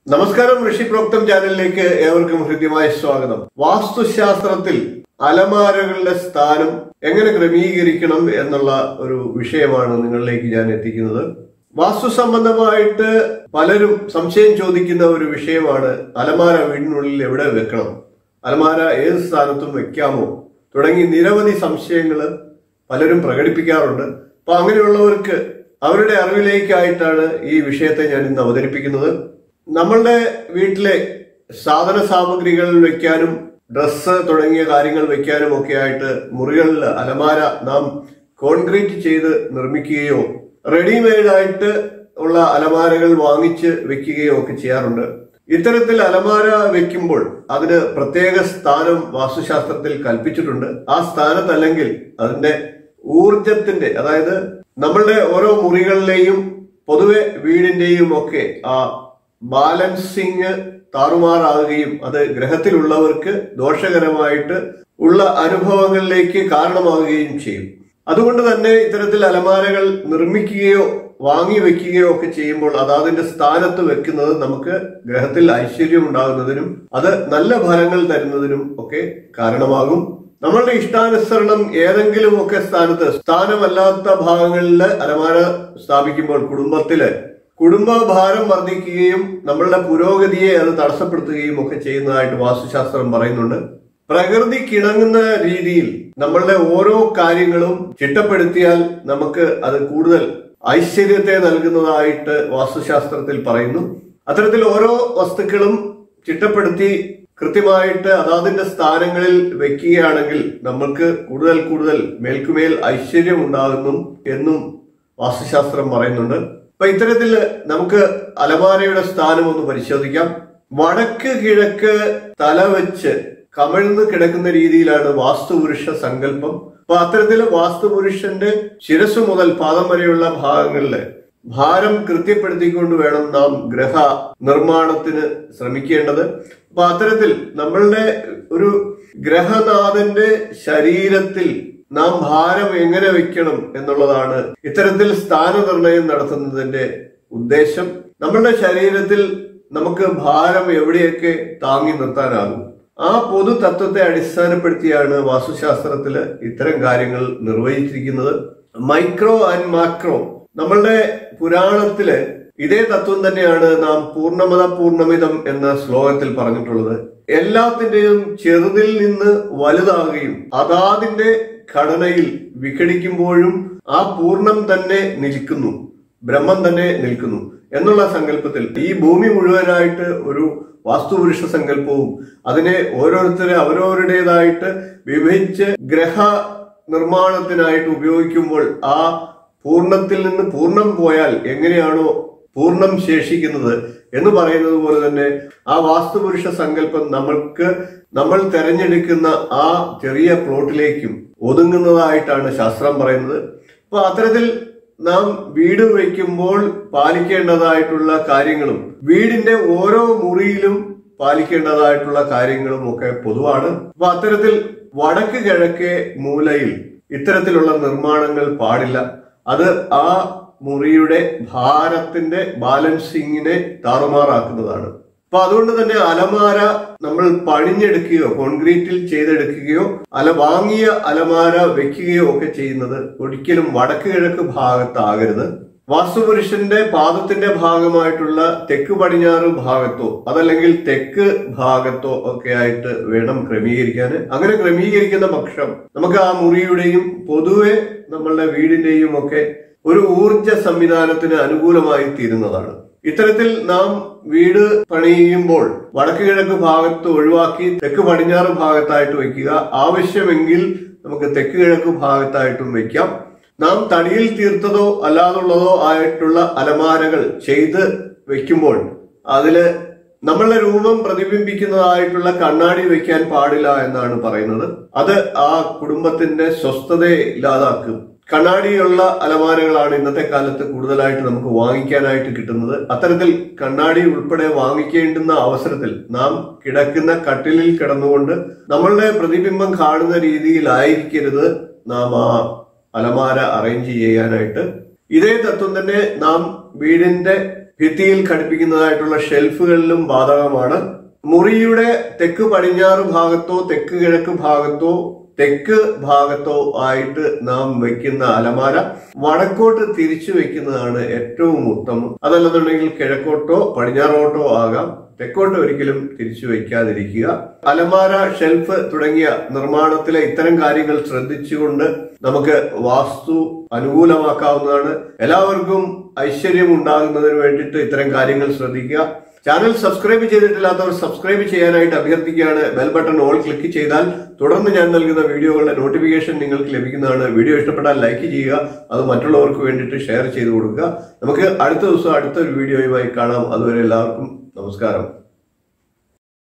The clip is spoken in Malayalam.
നമസ്കാരം ഋഷി പ്രോക്തം ചാനലിലേക്ക് ഏവർക്കും ഹൃദ്യമായ സ്വാഗതം വാസ്തുശാസ്ത്രത്തിൽ അലമാരകളുടെ സ്ഥാനം എങ്ങനെ ക്രമീകരിക്കണം എന്നുള്ള ഒരു വിഷയമാണ് നിങ്ങളിലേക്ക് ഞാൻ എത്തിക്കുന്നത് വാസ്തു സംബന്ധമായിട്ട് പലരും സംശയം ചോദിക്കുന്ന ഒരു വിഷയമാണ് അലമാര വീടിനുള്ളിൽ എവിടെ വെക്കണം അലമാര ഏത് സ്ഥാനത്തും വെക്കാമോ തുടങ്ങി നിരവധി സംശയങ്ങൾ പലരും പ്രകടിപ്പിക്കാറുണ്ട് അപ്പൊ അങ്ങനെയുള്ളവർക്ക് അവരുടെ അറിവിലേക്കായിട്ടാണ് ഈ വിഷയത്തെ ഞാൻ ഇന്ന് അവതരിപ്പിക്കുന്നത് നമ്മളുടെ വീട്ടിലെ സാധന സാമഗ്രികൾ വെക്കാനും ഡ്രസ്സ് തുടങ്ങിയ കാര്യങ്ങൾ വെക്കാനും ഒക്കെ ആയിട്ട് മുറികളിൽ അലമാര നാം കോൺക്രീറ്റ് ചെയ്ത് നിർമ്മിക്കുകയോ റെഡിമെയ്ഡ് ആയിട്ട് ഉള്ള അലമാരകൾ വാങ്ങിച്ച് വെക്കുകയോ ഒക്കെ ചെയ്യാറുണ്ട് ഇത്തരത്തിൽ അലമാര വെക്കുമ്പോൾ അതിന് പ്രത്യേക സ്ഥാനം വാസ്തുശാസ്ത്രത്തിൽ കൽപ്പിച്ചിട്ടുണ്ട് ആ സ്ഥാനത്തല്ലെങ്കിൽ അതിന്റെ ഊർജത്തിന്റെ അതായത് നമ്മളുടെ ഓരോ മുറികളിലെയും പൊതുവെ വീടിന്റെയും ഒക്കെ ആ ബാലൻസിങ് താറുമാറാകുകയും അത് ഗ്രഹത്തിലുള്ളവർക്ക് ദോഷകരമായിട്ട് ഉള്ള അനുഭവങ്ങളിലേക്ക് കാരണമാകുകയും ചെയ്യും അതുകൊണ്ട് തന്നെ ഇത്തരത്തിൽ അലമാരകൾ നിർമ്മിക്കുകയോ വാങ്ങി വെക്കുകയോ ഒക്കെ ചെയ്യുമ്പോൾ അത് അതിന്റെ സ്ഥാനത്ത് വെക്കുന്നത് നമുക്ക് ഗ്രഹത്തിൽ ഐശ്വര്യം ഉണ്ടാകുന്നതിനും അത് നല്ല ഫലങ്ങൾ തരുന്നതിനും ഒക്കെ കാരണമാകും നമ്മളുടെ ഇഷ്ടാനുസരണം ഏതെങ്കിലും ഒക്കെ സ്ഥാനത്ത് സ്ഥാനമല്ലാത്ത ഭാഗങ്ങളിൽ അലമാര സ്ഥാപിക്കുമ്പോൾ കുടുംബത്തില് കുടുംബ ഭാരം വർദ്ധിക്കുകയും നമ്മളുടെ പുരോഗതിയെ അത് തടസ്സപ്പെടുത്തുകയും ഒക്കെ ചെയ്യുന്നതായിട്ട് വാസ്തുശാസ്ത്രം പറയുന്നുണ്ട് പ്രകൃതി കിണങ്ങുന്ന രീതിയിൽ നമ്മളുടെ ഓരോ കാര്യങ്ങളും ചിട്ടപ്പെടുത്തിയാൽ നമുക്ക് അത് കൂടുതൽ ഐശ്വര്യത്തെ നൽകുന്നതായിട്ട് വാസ്തുശാസ്ത്രത്തിൽ പറയുന്നു അത്തരത്തിൽ ഓരോ വസ്തുക്കളും ചിട്ടപ്പെടുത്തി കൃത്യമായിട്ട് അതാതിന്റെ സ്ഥാനങ്ങളിൽ വെക്കുകയാണെങ്കിൽ നമ്മൾക്ക് കൂടുതൽ കൂടുതൽ മേൽക്കുമേൽ ഐശ്വര്യം ഉണ്ടാകുന്നു എന്നും വാസ്തുശാസ്ത്രം പറയുന്നുണ്ട് അപ്പൊ ഇത്തരത്തിൽ നമുക്ക് അലമാരയുടെ സ്ഥാനം ഒന്ന് പരിശോധിക്കാം വടക്ക് കിഴക്ക് തല വെച്ച് കമിഴ്ന്ന് കിടക്കുന്ന രീതിയിലാണ് വാസ്തുപുരുഷ സങ്കല്പം അപ്പൊ അത്തരത്തിൽ വാസ്തുപുരുഷന്റെ ശിരസ് മുതൽ പാദം വരെയുള്ള ഭാഗങ്ങളില് ഭാരം കൃത്യപ്പെടുത്തിക്കൊണ്ട് വേണം നാം ഗ്രഹ നിർമ്മാണത്തിന് ശ്രമിക്കേണ്ടത് അപ്പൊ അത്തരത്തിൽ നമ്മളുടെ ഒരു ഗ്രഹനാഥന്റെ ശരീരത്തിൽ നാം ഭാരം എങ്ങനെ വെക്കണം എന്നുള്ളതാണ് ഇത്തരത്തിൽ സ്ഥാനനിർണയം നടത്തുന്നതിന്റെ ഉദ്ദേശം നമ്മളുടെ ശരീരത്തിൽ നമുക്ക് ഭാരം എവിടെയൊക്കെ താങ്ങി നിർത്താനാകും ആ പൊതു തത്വത്തെ അടിസ്ഥാനപ്പെടുത്തിയാണ് വാസ്തുശാസ്ത്രത്തില് ഇത്തരം കാര്യങ്ങൾ നിർവഹിച്ചിരിക്കുന്നത് മൈക്രോ ആൻഡ് മാക്രോ നമ്മളുടെ പുരാണത്തില് ഇതേ തത്വം തന്നെയാണ് നാം പൂർണ്ണമത പൂർണ്ണമിതം എന്ന ശ്ലോകത്തിൽ പറഞ്ഞിട്ടുള്ളത് എല്ലാത്തിന്റെയും ചെറുതിൽ നിന്ന് വലുതാകുകയും അതാതിന്റെ ഘടനയിൽ വിഘടിക്കുമ്പോഴും ആ പൂർണ്ണം തന്നെ നിൽക്കുന്നു ബ്രഹ്മം തന്നെ നിൽക്കുന്നു എന്നുള്ള സങ്കല്പത്തിൽ ഈ ഭൂമി മുഴുവനായിട്ട് ഒരു വാസ്തുപുരുഷ സങ്കല്പവും അതിനെ ഓരോരുത്തരെ അവരവരുടേതായിട്ട് വിഭജിച്ച് ഗ്രഹ നിർമ്മാണത്തിനായിട്ട് ഉപയോഗിക്കുമ്പോൾ ആ പൂർണ്ണത്തിൽ നിന്ന് പൂർണ്ണം പോയാൽ എങ്ങനെയാണോ പൂർണ്ണം ശേഷിക്കുന്നത് എന്ന് പറയുന്നത് പോലെ തന്നെ ആ വാസ്തുപുരുഷ സങ്കല്പം നമ്മൾക്ക് നമ്മൾ തെരഞ്ഞെടുക്കുന്ന ആ ചെറിയ പ്ലോട്ടിലേക്കും ഒതുങ്ങുന്നതായിട്ടാണ് ശാസ്ത്രം പറയുന്നത് അപ്പൊ അത്തരത്തിൽ നാം വീട് വയ്ക്കുമ്പോൾ പാലിക്കേണ്ടതായിട്ടുള്ള കാര്യങ്ങളും വീടിന്റെ ഓരോ മുറിയിലും പാലിക്കേണ്ടതായിട്ടുള്ള കാര്യങ്ങളും ഒക്കെ പൊതുവാണ് അപ്പൊ അത്തരത്തിൽ വടക്ക് കിഴക്കേ മൂലയിൽ ഇത്തരത്തിലുള്ള നിർമ്മാണങ്ങൾ പാടില്ല അത് ആ മുറിയുടെ ഭാരത്തിന്റെ ബാലൻസിങ്ങിനെ താറുമാറാക്കുന്നതാണ് അപ്പൊ അതുകൊണ്ട് തന്നെ അലമാര നമ്മൾ പണിഞ്ഞെടുക്കുകയോ കോൺക്രീറ്റിൽ ചെയ്തെടുക്കുകയോ അല വാങ്ങിയ അലമാര വെക്കുകയോ ഒക്കെ ചെയ്യുന്നത് ഒരിക്കലും വടക്ക് കിഴക്ക് ഭാഗത്താകരുത് വാസ്തുപുരുഷന്റെ പാദത്തിന്റെ ഭാഗമായിട്ടുള്ള തെക്ക് പടിഞ്ഞാറ് ഭാഗത്തോ അതല്ലെങ്കിൽ തെക്ക് ഭാഗത്തോ ഒക്കെ ആയിട്ട് വേണം ക്രമീകരിക്കാൻ അങ്ങനെ ക്രമീകരിക്കുന്ന പക്ഷം നമുക്ക് ആ മുറിയുടെയും പൊതുവെ നമ്മളുടെ വീടിന്റെയും ഒക്കെ ഒരു ഊർജ സംവിധാനത്തിന് അനുകൂലമായി തീരുന്നതാണ് ഇത്തരത്തിൽ നാം വീട് പണിയുമ്പോൾ വടക്ക് കിഴക്ക് ഭാഗത്ത് ഒഴിവാക്കി തെക്ക് പടിഞ്ഞാറ് ഭാഗത്തായിട്ട് വെക്കുക ആവശ്യമെങ്കിൽ നമുക്ക് തെക്ക് കിഴക്ക് ഭാഗത്തായിട്ടും വെക്കാം നാം തടിയിൽ തീർത്തതോ അല്ലാതുള്ളതോ ആയിട്ടുള്ള അലമാരകൾ ചെയ്ത് വെക്കുമ്പോൾ അതില് നമ്മളുടെ രൂപം പ്രതിബിംബിക്കുന്നതായിട്ടുള്ള കണ്ണാടി വെക്കാൻ പാടില്ല എന്നാണ് പറയുന്നത് അത് ആ കുടുംബത്തിന്റെ സ്വസ്ഥതയെ ഇല്ലാതാക്കും കണ്ണാടിയുള്ള അലമാരകളാണ് ഇന്നത്തെ കാലത്ത് കൂടുതലായിട്ട് നമുക്ക് വാങ്ങിക്കാനായിട്ട് കിട്ടുന്നത് അത്തരത്തിൽ കണ്ണാടി ഉൾപ്പെടെ വാങ്ങിക്കേണ്ടുന്ന അവസരത്തിൽ നാം കിടക്കുന്ന കട്ടിലിൽ കിടന്നുകൊണ്ട് നമ്മളുടെ പ്രതിബിംബം കാണുന്ന രീതിയിലായിരിക്കരുത് നാം ആ അലമാര അറേഞ്ച് ചെയ്യാനായിട്ട് ഇതേ തത്വം തന്നെ നാം വീടിന്റെ ഭിത്തിയിൽ ഘടിപ്പിക്കുന്നതായിട്ടുള്ള ഷെൽഫുകളിലും ബാധകമാണ് മുറിയുടെ തെക്ക് പടിഞ്ഞാറ് ഭാഗത്തോ തെക്ക് കിഴക്ക് ഭാഗത്തോ തെക്ക് ഭാഗത്തോ ആയിട്ട് നാം വെക്കുന്ന അലമാര വടക്കോട്ട് തിരിച്ചു വെക്കുന്നതാണ് ഏറ്റവും ഉത്തമം അതല്ലെന്നുണ്ടെങ്കിൽ കിഴക്കോട്ടോ പടിഞ്ഞാറോട്ടോ ആകാം തെക്കോട്ട് ഒരിക്കലും തിരിച്ചു വയ്ക്കാതിരിക്കുക അലമാര ഷെൽഫ് തുടങ്ങിയ നിർമ്മാണത്തിലെ ഇത്തരം കാര്യങ്ങൾ ശ്രദ്ധിച്ചുകൊണ്ട് നമുക്ക് വാസ്തു അനുകൂലമാക്കാവുന്നതാണ് എല്ലാവർക്കും ഐശ്വര്യം ഉണ്ടാകുന്നതിന് വേണ്ടിയിട്ട് ഇത്തരം കാര്യങ്ങൾ ശ്രദ്ധിക്കുക ചാനൽ സബ്സ്ക്രൈബ് ചെയ്തിട്ടില്ലാത്തവർ സബ്സ്ക്രൈബ് ചെയ്യാനായിട്ട് അഭ്യർത്ഥിക്കുകയാണ് ബെൽ ബട്ടൺ ഓൾ ക്ലിക്ക് ചെയ്താൽ തുടർന്ന് ഞാൻ നൽകുന്ന വീഡിയോകളുടെ നോട്ടിഫിക്കേഷൻ നിങ്ങൾക്ക് ലഭിക്കുന്നതാണ് വീഡിയോ ഇഷ്ടപ്പെട്ടാൽ ലൈക്ക് ചെയ്യുക അത് മറ്റുള്ളവർക്ക് വേണ്ടിയിട്ട് ഷെയർ ചെയ്ത് കൊടുക്കുക നമുക്ക് അടുത്ത ദിവസം അടുത്തൊരു വീഡിയോയുമായി കാണാം അതുവരെ എല്ലാവർക്കും നമസ്കാരം